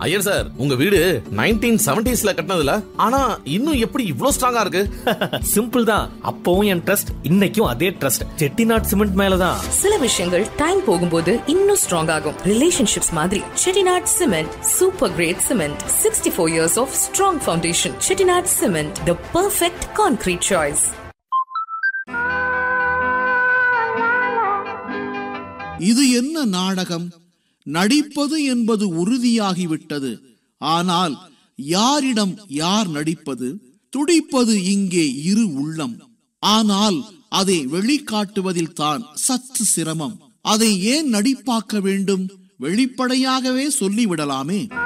Iyer sir உங்க வீடு nineteen செவன்டிஸ்ல கட்டினதுல ஆனா இன்னும் எப்படி இவ்ளோ ஸ்ட்ராங்கா இருக்கு சிம்பிள் தான் அப்பவும் என் ட்ரஸ்ட் இன்னைக்கும் அதே ட்ரஸ்ட் செட்டிநாட் சிமெண்ட் மேலதான் சில விஷயங்கள் டைம் போகும்போது இன்னும் ஸ்ட்ராங் ஆகும் ரிலேஷன்ஷிப்ஸ் மாதிரி Chettinad cement super great cement sixty four years of strong foundation Chettinad cement the perfect concrete choice இது என்ன நாடகம் நடிப்பது என்பது உறுதியாகிவிட்டது ஆனால் யாரிடம் யார் நடிப்பது துடிப்பது இங்கே இரு உள்ளம் ஆனால் அதை வெளிக்காட்டுவதில் தான் சற்று சிரமம் அதை ஏன் நடிப்பாக்க வேண்டும் வெளிப்படையாகவே சொல்லிவிடலாமே